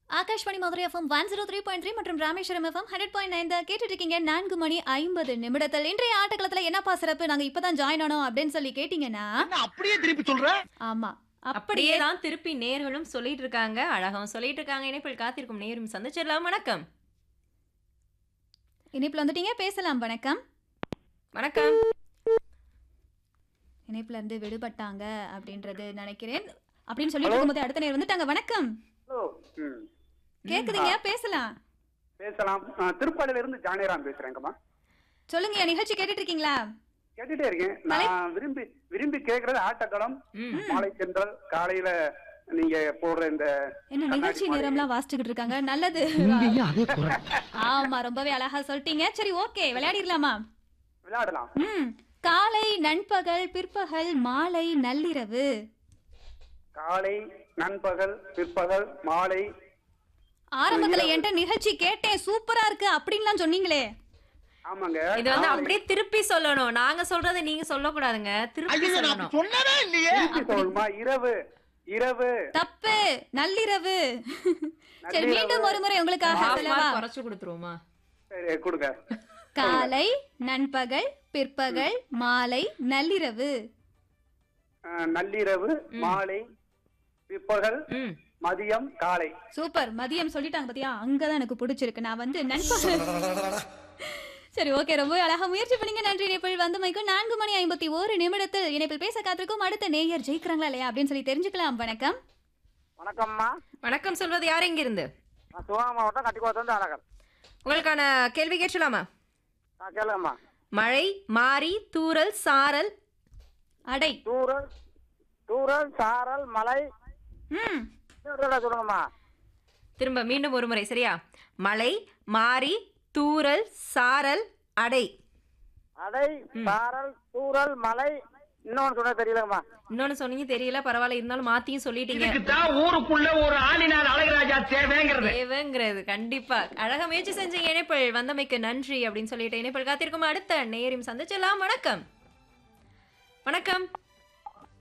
Akashvani Madurai FM one zero three point three மற்றும் Rameswaram FM hundred point nine தான் கேட்டுட்டு இருக்கீங்க நான்கு மணி ஐம்பது நிமிடத்தில் இன்றைய ஆட்டக்களத்தில் என்னப்பா சிறப்பு நாங்கள் இப்பதான் ஜாயின் ஆனோம் அப்படின்னு சொல்லி கேட்டீங்கன்னா என்ன அப்படியே திருப்பி சொல்ற ஆமா அப்படியே அப்படியே தான் திருப்பி நேர்களும் சொல்லிட்டு இருக்காங்க அழகாவும் சொல்லிட்டு இருக்காங்க இணைப்பில் காத்திருக்கும் நேரும் சந்திச்சிடலாம் வணக்கம் இணைப்புல வந்துட்டீங்க பேசலாம் வணக்கம் வணக்கம் இணைப்புல இருந்து விடுபட்டாங்க அப்படின்றது நினைக்கிறேன் அப்படின்னு சொல்லிட்டு இருக்கும்போது அடுத்த நேரம் வந்துட்டாங்க வணக்கம் ஹலோ ம் கேக்குதுங்க பேசலாம் பேசலாம் ஆ, திருப்பாலையில இருந்து ஜானேராம் பேசுறேங்கம்மா சொல்லுங்க நிகழ்ச்சி கேட்டுட்டு இருக்கீங்களா கேட்டுட்டே இருக்கேன் நான் விரும்பி விரும்பி கேக்குறது ஆட்டக்களம் ம். மாலை சென்றல் காலையில நீங்க போடுற இந்த என்ன கண்ணாடி நிகழ்ச்சி மாளிகை. நேரம்லாம் வாசிச்சுக்கிட்டு இருக்காங்க நல்லது இங்கேயும் அதே குரல் ஆமா ரொம்பவே அழகா சொல்லிட்டீங்க சரி ஓகே விளையாடிடலாமா விளையாடலாம் ம் காலை நண்பகல் பிற்பகல் மாலை நள்ளிரவு காலை நண்பகல் பிற்பகல் மாலை ஆரம்பத்துல என்கிட்ட நிகழ்ச்சி கேட்டேன் சூப்பரா இருக்கு அப்படின்லாம் சொன்னீங்களே ஆமாங்க இது வந்து காலை- அப்படியே திருப்பி சொல்லணும் நாங்க சொல்றதை நீங்க சொல்லக்கூடாதுங்க திருப்பி ஐயோ நான் சொல்லணும் அப்படி சொன்னவே இல்லையே திருப்பி சொல்லணுமா இரவு இரவு தப்பு நள்ளிரவு சரி நள்ளிரவு. மீண்டும் ஒரு முறை உங்களுக்காக Half சொல்லவா mark குறைச்சு கொடுத்துருவோமா சரி கொடுங்க காலை நண்பகல் பிற்பகல் மாலை நள்ளிரவு ஆ, நள்ளிரவு மாலை பிற்பகல் ம் மதியம் காலை சூப்பர் மதியம் சொல்லிட்டாங்க பாத்தியா அங்கதான் எனக்கு பிடிச்சிருக்கு நான் வந்து நண்பகல் சரி ஓகே ரொம்ப அழகா முயற்சி பண்ணீங்க நன்றி இணைப்பில் வந்து மைக்கும் நான்கு மணி ஐம்பத்தி ஒரு நிமிடத்தில் இணைப்பில் பேச காத்திருக்கும் அடுத்த நேயர் ஜெயிக்கிறாங்களா இல்லையா அப்படின்னு சொல்லி தெரிஞ்சுக்கலாம் வணக்கம் வணக்கம்மா வணக்கம் சொல்வது யார் எங்க இருந்து நான் சிவகங்கை மாவட்டம் கட்டிக்குளத்துலேருந்து அழகர் உங்களுக்கான கேள்வி கேட்கலாமா நான் கேளுங்கம்மா மழை மாறி தூறல் சாரல் அடை தூரல் தூரல் சாரல் மலை ம் இன்னொரு தடவை சொல்லுங்கம்மா திரும்ப மீண்டும் ஒரு முறை சரியா மழை மாறி தூறல் சாரல் அடை அடை சாரல் தூரல் மலை இன்னொன்று சொன்ன தெரியலங்கம்மா இன்னொன்னு சொன்னீங்க தெரியல பரவாயில்ல இருந்தாலும் மாத்தியும் சொல்லிட்டீங்க இதுக்குத்தான் ஊருக்குள்ள ஒரு ஆளினார் அழகராஜா தேவைங்கிறது தேவைங்கிறது கண்டிப்பா அழகா முயற்சி செஞ்சீங்க இணைப்பில் வந்தமைக்கு நன்றி அப்படின்னு சொல்லிட்டு இணைப்பில் காத்திருக்கும் அடுத்த நேரம் சந்திச்சலாம் வணக்கம் வணக்கம்